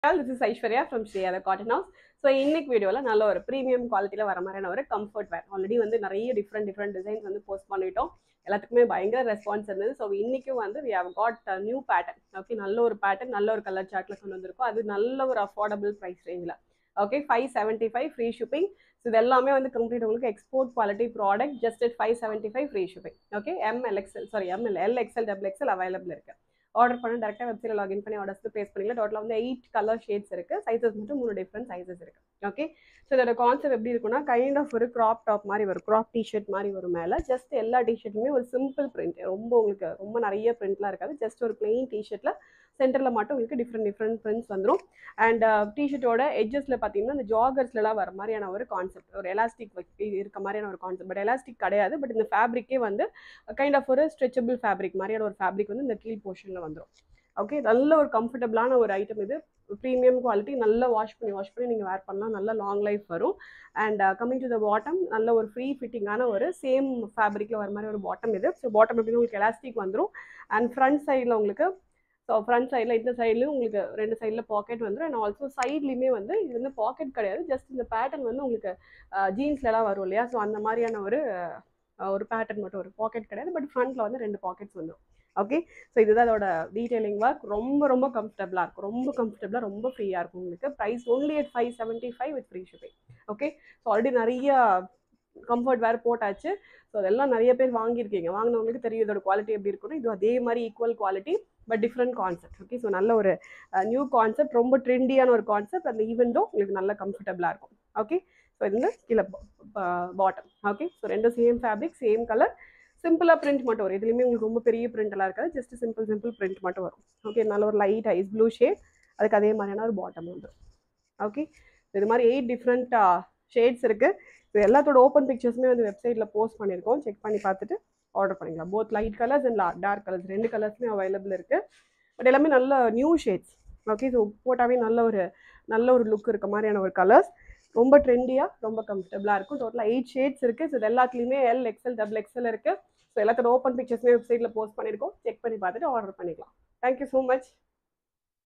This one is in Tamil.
this is Aishwarya from Sriyatha cotton house so இன்னைக்கு வீடியோவில் நல்ல ஒரு ப்ரீமியம் குவாலிட்டியில் வர மாதிரியான ஒரு கம்ஃபர்ட் வேர் ஆல்ரெடி வந்து நிறைய டிஃப்ரெண்ட் டிஃப்ரெண்ட் டிசைன்ஸ் வந்து போஸ்ட் பண்ணிட்டோம் எல்லாத்துக்குமே பயங்கர ரெஸ்பான்ஸ் இருந்தது ஸோ இன்னைக்கும் வந்து we have got new pattern okay நல்ல ஒரு பேட்டர்ன் நல்ல ஒரு கலர் சார்ட்டில் கொண்டு வந்திருக்கோம் அது நல்ல ஒரு அஃபோர்டபுள் ப்ரைஸ் ரேஞ்சில் okay five seventy five free shipping so இது எல்லாமே வந்து கம்ப்ளீட் உங்களுக்கு export quality product just at five seventy five free shipping okay M L XL sorry M L L XL double XL available இருக்குது ஆர்டர் பண்ண டேரெக்டாக வெப்சைட்டில் லாகின் பண்ணி ஆர்டர்ஸ் பேஸ் பண்ணிக்கலாம் டோட்டலாக வந்து எயிட் கலர் ஷேட்ஸ் இருக்குது சைஸஸ் மட்டும் மூணு டிஃப்ரெண்ட் சைஸஸ் இருக்குது ஓகே ஸோ இதோட கான்செப்ட் எப்படி இருக்குன்னா கைண்ட் ஆஃப் ஒரு க்ராப் டாப் மாதிரி வரும் க்ராப் டிஷர்ட் மாதிரி வரும் மேலே ஜஸ்ட் எல்லா டிஷர்ட்டுமே ஒரு சிம்பிள் பிரிண்ட் ரொம்ப உங்களுக்கு ரொம்ப நிறைய பிரிண்ட்லாம் இருக்காது ஜஸ்ட் ஒரு பிளெயின் டிஷர்ட்டில் சென்டரில் மட்டும் உங்களுக்கு டிஃப்ரெண்ட் டிஃப்ரெண்ட் பிரிண்ட்ஸ் வந்துடும் அண்ட் டிஷர்ட்டோட எட்ஜஸில் பார்த்தீங்கன்னா இந்த ஜாகர்ஸ்லாம் வர மாதிரியான ஒரு கான்செப்ட் ஒரு எலாஸ்டிக் இருக்க மாதிரியான ஒரு கான்செப்ட் பட் எலாஸ்டிக் கிடையாது பட் இந்த ஃபேப்ரிக்கே வந்து கைண்ட் ஆஃப் ஒரு ஸ்ட்ரெச்சபிள் ஃபேப்ரிக் மாதிரியான ஒரு ஃபேப்ரிக் வந்து இந்த கீழ் போர்ஷனில் வந்துடும் ஓகே நல்ல ஒரு கம்ஃபர்டபுளான ஒரு ஐட்டம் இது ப்ரீமியம் குவாலிட்டி நல்லா வாஷ் பண்ணி வாஷ் பண்ணி நீங்கள் வேர் பண்ணலாம் நல்ல லாங் லைஃப் வரும் and coming to the bottom நல்ல ஒரு ஃப்ரீ ஃபிட்டிங்கான ஒரு சேம் ஃபேப்ரிக்கில் வர மாதிரி ஒரு பாட்டம் இது ஸோ பாட்டம் எப்படின்னு உங்களுக்கு எலாஸ்டிக் வந்துடும் அண்ட் ஃப்ரண்ட் சைடில் உங்களுக்கு ஸோ ஃப்ரண்ட் சைடில் இந்த சைட்லையும் உங்களுக்கு ரெண்டு சைடில் பாக்கெட் வந்துடும் அண்ட் ஆல்சோ சைட்லேயுமே வந்து இது வந்து பாக்கெட் கிடையாது ஜஸ்ட் இந்த பேட்டர்ன் வந்து உங்களுக்கு ஜீன்ஸ்லலாம் வரும் இல்லையா ஸோ அந்த மாதிரியான ஒரு அஹ், ஒரு பேட்டர்ன் மட்டும் ஒரு பாக்கெட் கிடையாது பட் ஃப்ரண்ட்டில் வந்து ரெண்டு பாக்கெட்ஸ் வந்துடும் ஓகே ஸோ இதுதான் அதோட டீடைலிங் ஒர்க் ரொம்ப ரொம்ப கம்ஃபர்டபுளாக இருக்கும் ரொம்ப கம்ஃபர்டபுளாக ரொம்ப ஃப்ரீயாக இருக்கும் உங்களுக்கு price only at five seventy five with free shipping okay so already நிறைய கம்ஃபர்ட் வேர் போட்டாச்சு ஸோ அதெல்லாம் நிறைய பேர் வாங்கியிருக்கீங்க வாங்கினவங்களுக்கு தெரியும் இதோட குவாலிட்டி எப்படி இருக்குன்னு இது அதே மாதிரி equal quality but different concept okay so நல்ல ஒரு நியூ கான்செப்ட் ரொம்ப ட்ரெண்டியான ஒரு கான்செப்ட் அந்த ஈவெண்ட்டும் உங்களுக்கு நல்ல கம்ஃபர்டபுளாக இருக்கும் ஓகே ஸோ இது வந்து கீழே பாட்டம் ஓகே ஸோ ரெண்டும் சேம் ஃபேப்ரிக் சேம் கலர் சிம்பிளாக பிரிண்ட் மட்டும் வரும் இதுலேயுமே உங்களுக்கு ரொம்ப பெரிய print எல்லாம் இருக்காது ஜஸ்ட் சிம்பிள் சிம்பிள் பிரிண்ட் மட்டும் வரும் ஓகே நல்ல ஒரு லைட் ஐஸ் ப்ளூ ஷேட் அதுக்கு அதே மாதிரியான ஒரு பாட்டம் வந்துடும் ஓகே இது மாதிரி எயிட் டிஃப்ரெண்ட் ஷேட்ஸ் இருக்குது இது எல்லாத்தோட ஓப்பன் பிக்சர்ஸுமே வந்து வெப்சைட்டில் போஸ்ட் பண்ணியிருக்கோம் செக் பண்ணி பார்த்துட்டு ஆர்டர் பண்ணிக்கலாம் both light colours and dark colours ரெண்டு கலர்ஸுமே அவைலபிள் இருக்குது பட் எல்லாமே நல்ல நியூ ஷேட்ஸ் ஓகே ஸோ போட்டாவே நல்ல ஒரு நல்ல ஒரு லுக் இருக்க மாதிரியான ஒரு கலர்ஸ் ரொம்ப ட்ரெண்டியாக ரொம்ப கம்ஃபர்டபுளாக இருக்கும் டோட்டலாக எயிட் ஷேட்ஸ் இருக்குது ஸோ இது எல்லாத்துலேயுமே எல் எக்ஸ்எல் டபுள் எக்ஸ்எல் இருக்குது ஸோ எல்லாத்தோட ஓப்பன் பிக்சர்ஸுமே வெப்சைட்டில் போஸ்ட் பண்ணியிருக்கோம் செக் பண்ணி பார்த்துட்டு ஆர்டர் பண்ணிக்கலாம் தேங்க்யூ ஸோ மச்